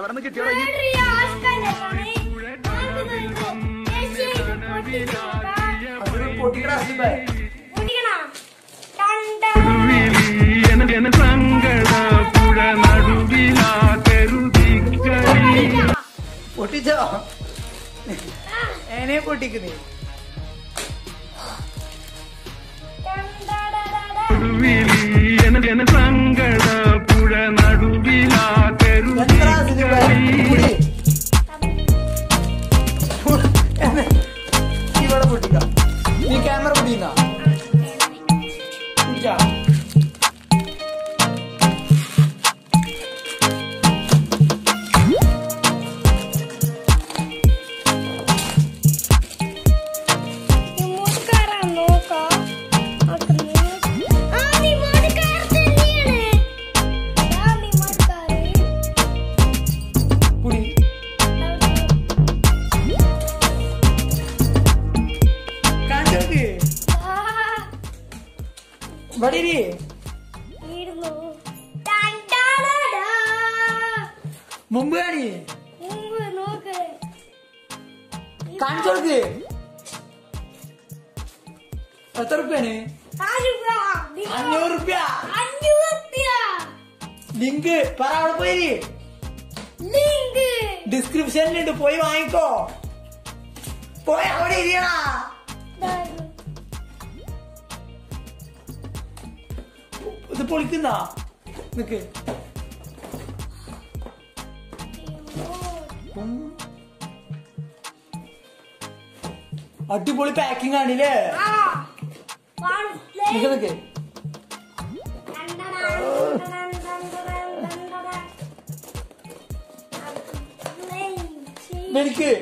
എവിടെ നിന്ന് കിട്ടിയോ ഈ വേറൊരു ആൾക്കാരാണ്. അത് പൊട്ടിക്കടാ അസ്ലിബേ കുടിക്കണോ? കണ്ട. സങ്കട പുഴ നടുവിലാ തെരുതിക്കളി പൊട്ടിച്ചോ എങ്ങനെ പൊട്ടിക്കുന്നേ കണ്ടടടട. സങ്കട പുഴ നടുവിലാ എത്ര അസ്ലിബേ തെരുതിക്കളി കുടി ഇവിടെ പൊട്ടിക്കാം നീ ക്യാമറ പൊട്ടിക്കുന്ന കുടിച്ചാ റിമോട്ട് കാറാ നോക്കാം. നോക്കുന്നു. ആ, റിമോട്ട് കാർ തന്നെയാണ്. ആ, റിമോട്ട് കാറ്. കുടി കണ്ടോക്ക് ആ, ഇവിടെ ഇരി. ഇരുന്നു. ടണ്ടടടാ. മുമ്പ് കാണി മുമ്പ് നോക്ക്. കാണിച്ചു കൊടുക്ക് എത്ര റുപ്യാണ് ആ രൂപ. അഞ്ഞൂറ് റുപ്യ അഞ്ഞൂറ് റുപ്യ. ലിങ്ക് പറ അവിടെ പോയി ലിങ്ക്. ഡിസ്ക്രിപ്ഷനിലുണ്ട് പോയി വാങ്ങിക്കോ പോയി അവിടെ ഇരിയണ ദാ, ഇത് പൊളിക്കുന്ന നിക്ക് റിമോട്ട്. ഉം. അടിപൊളി പാക്കിംഗ് ആണില്ലേ ആ, one play. നിക്ക് നിക്ക് മെനിക്ക്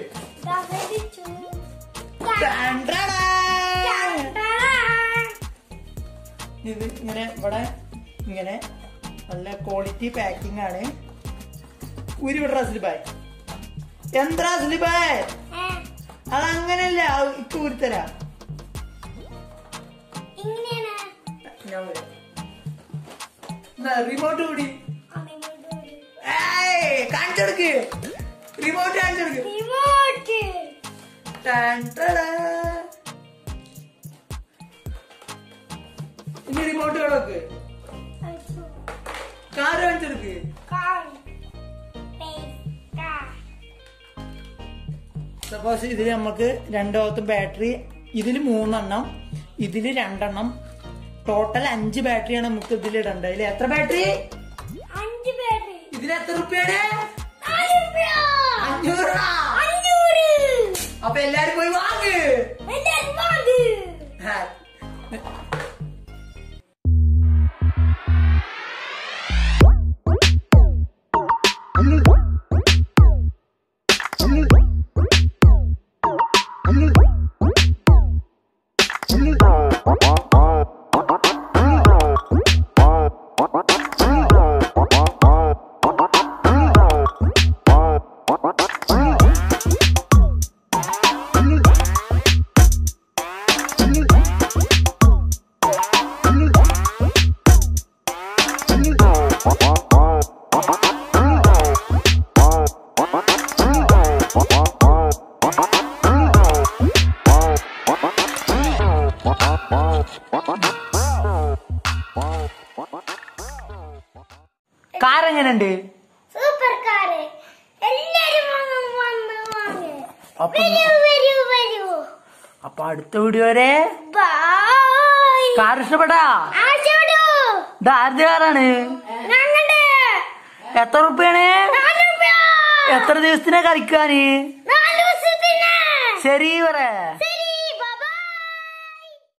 ഇത് ഇങ്ങനെ ഇവിടെ ഇങ്ങനെ നല്ല ക്വാളിറ്റി പാക്കിംഗ് ആണ് ഉരി വിടറ സ്ലിപ്പായി എന്താ സ്ലിപ്പായി അതങ്ങനല്ല ഇക്ക് ഉരുത്തരാ ഞാൻ വരാം. എന്നാ, റിമോട്ട് കൂടി ഏയ് കാണിച്ചെടുക്ക് റിമോട്ട് കാണിച്ചെടുക്ക് ടാൻ ടടാ. ഇനി റിമോട്ട് കിടക്ക് കാറ് കാണിച്ചെടുക്ക് സപ്പോസ് ഇതിൽ നമുക്ക് രണ്ടാമത്തെ ബാറ്ററി ഇതിൽ മൂന്നെണ്ണം ഇതിൽ രണ്ടെണ്ണം ടോട്ടൽ അഞ്ച് ബാറ്ററിയാണ് നമുക്ക് ഇതിൽ ഇടേണ്ടത് ഇതിൽ എത്ര ബാറ്ററി അഞ്ച് പേര് ഇതിന് എത്ര റുപ്യാണ് നാല് രൂപ. അഞ്ഞൂറ് അഞ്ഞൂറ് അപ്പൊ എല്ലാരും പോയി വാങ്ങ് എല്ലാരും വാങ്ങ്. ഹാ. കാർ എങ്ങനെയുണ്ട് സൂപ്പർ കാറ് എല്ലാരും വന്ന് വന്ന് വാങ്ങ് അപ്പൊ വരൂ വരൂ വരൂ അപ്പൊ അടുത്ത വീഡിയോ വരെ ബൈ കാർ ഇഷ്ടപ്പെട്ടാ ആശോടു ഇത് ആരുടെ കാറാണ് ഞങ്ങളുടെ എത്ര റുപ്യാണ് നാല് രൂപ എത്ര ദിവസത്തിനാ കളിക്കാന് നാല് ദിവസത്തിന് ശരി പറ